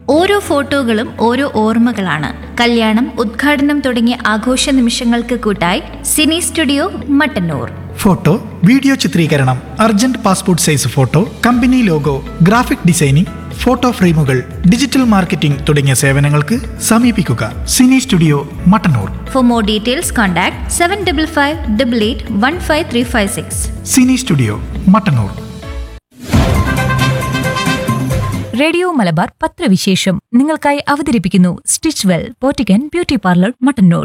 ഓരോ ഫോട്ടോകളും ഓരോ ഓർമ്മകളാണ് കല്യാണം ഉദ്ഘാടനം തുടങ്ങിയ ആഘോഷ നിമിഷങ്ങൾക്ക് കൂട്ടായി cine studio Mattannur photo video ചിത്രീകരണം urgent passport size photo company logo graphic designing photo ഫ്രെയിമുകൾ ഡിജിറ്റൽ മാർക്കറ്റിംഗ് തുടങ്ങിയ സേവനങ്ങൾക്ക് സമീപിക്കുക cine studio Mattannur for more details contact seven double five double eight one five three five six cine studio Mattannur radio Malabar പത്രവിശേഷം നിങ്ങൾക്കായി അവതരിപ്പിക്കുന്നു stitch well പോറ്റിക്കൻ beauty parlour Mattannur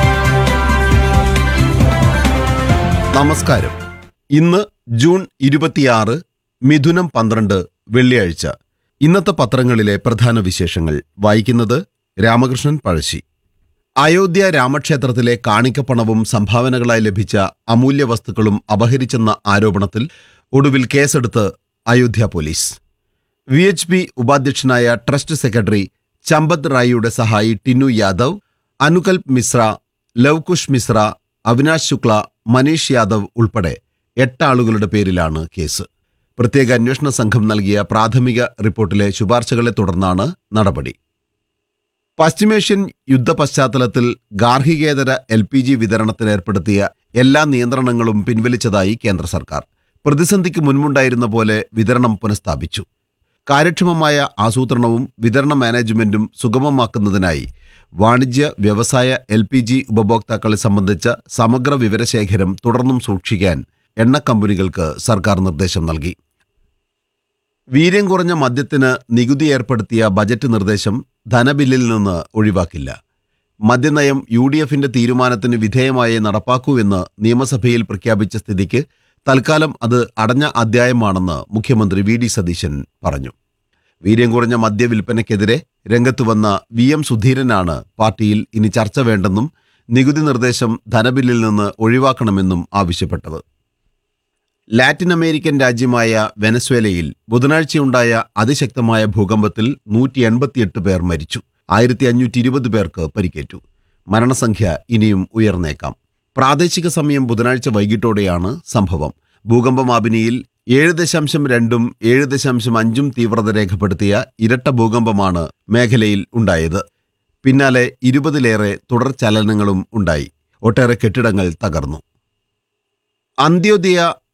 നമസ്കാരം ഇന്ന് ജൂൺ ഇരുപത്തിയാറ് മിഥുനം പന്ത്രണ്ട് വെള്ളിയാഴ്ച ഇന്നത്തെ പത്രങ്ങളിലെ പ്രധാന വിശേഷങ്ങൾ വായിക്കുന്നത് രാമകൃഷ്ണൻ പഴശ്ശി അയോധ്യ രാമക്ഷേത്രത്തിലെ കാണിക്കപ്പണവും സംഭാവനകളായി ലഭിച്ച അമൂല്യ വസ്തുക്കളും അപഹരിച്ചെന്ന ആരോപണത്തിൽ ഒടുവിൽ കേസെടുത്ത് Ayodhya police V H P ഉപാധ്യക്ഷനായ ട്രസ്റ്റ് സെക്രട്ടറി ചമ്പത് റായിയുടെ സഹായി ടിന്നു യാദവ് അനുകൽപ് മിശ്ര ലവ്കുഷ് മിശ്ര അവിനാശ് ശുക്ല മനീഷ് യാദവ് ഉൾപ്പെടെ എട്ട് ആളുകളുടെ പേരിലാണ് കേസ് പ്രത്യേക അന്വേഷണ സംഘം നൽകിയ പ്രാഥമിക റിപ്പോർട്ടിലെ ശുപാർശകളെ തുടർന്നാണ് നടപടി പശ്ചിമേഷ്യൻ യുദ്ധ പശ്ചാത്തലത്തിൽ ഗാർഹികേതര എൽ പി ജി വിതരണത്തിന് ഏർപ്പെടുത്തിയ എല്ലാ നിയന്ത്രണങ്ങളും പിൻവലിച്ചതായി കേന്ദ്ര സർക്കാർ പ്രതിസന്ധിക്ക് മുൻപുണ്ടായിരുന്ന പോലെ വിതരണം പുനഃസ്ഥാപിച്ചു കാര്യക്ഷമമായ ആസൂത്രണവും വിതരണ മാനേജ്മെന്റും സുഗമമാക്കുന്നതിനായി വാണിജ്യ വ്യവസായ എൽ പി ജി ഉപഭോക്താക്കളെ സംബന്ധിച്ച സമഗ്ര വിവരശേഖരം തുടർന്നും സൂക്ഷിക്കാൻ എണ്ണ കമ്പനികൾക്ക് സർക്കാർ നിർദ്ദേശം നൽകി വീര്യം കുറഞ്ഞ മദ്യത്തിന് നികുതി ഏർപ്പെടുത്തിയ ബജറ്റ് നിർദ്ദേശം ധനബില്ലിൽ നിന്ന് ഒഴിവാക്കില്ല മദ്യനയം യു ഡി എഫിന്റെ തീരുമാനത്തിന് വിധേയമായി നടപ്പാക്കൂ എന്ന് നിയമസഭയിൽ പ്രഖ്യാപിച്ച സ്ഥിതിക്ക് തൽക്കാലം അത് അടഞ്ഞ അധ്യായമാണെന്ന് മുഖ്യമന്ത്രി വി ഡി സതീശൻ പറഞ്ഞു വീര്യം കുറഞ്ഞ മദ്യവിൽപ്പനയ്ക്കെതിരെ രംഗത്ത് വന്ന വി എം സുധീരനാണ് പാർട്ടിയിൽ ഇനി ചർച്ച വേണ്ടെന്നും നികുതി നിർദ്ദേശം ധനബില്ലിൽ നിന്ന് ഒഴിവാക്കണമെന്നും ആവശ്യപ്പെട്ടത് ലാറ്റിൻ അമേരിക്കൻ രാജ്യമായ വെനസ്വേലയിൽ ബുധനാഴ്ചയുണ്ടായ അതിശക്തമായ ഭൂകമ്പത്തിൽ നൂറ്റി എൺപത്തിയെട്ട് പേർ മരിച്ചു ആയിരത്തി അഞ്ഞൂറ്റി ഇരുപത് പേർക്ക് പരിക്കേറ്റു മരണസംഖ്യ ഇനിയും ഉയർന്നേക്കാം പ്രാദേശിക സമയം ബുധനാഴ്ച വൈകിട്ടോടെയാണ് സംഭവം ഭൂകമ്പമാപിനിയിൽ ഏഴ് ദശാംശം രണ്ടും ഏഴ് ദശാംശം അഞ്ചും തീവ്രത രേഖപ്പെടുത്തിയ ഇരട്ട ഭൂകമ്പമാണ് മേഖലയിൽ ഉണ്ടായത് പിന്നാലെ ഇരുപതിലേറെ തുടർ ചലനങ്ങളും ഉണ്ടായി ഒട്ടേറെ കെട്ടിടങ്ങൾ തകർന്നു അന്ത്യോദയ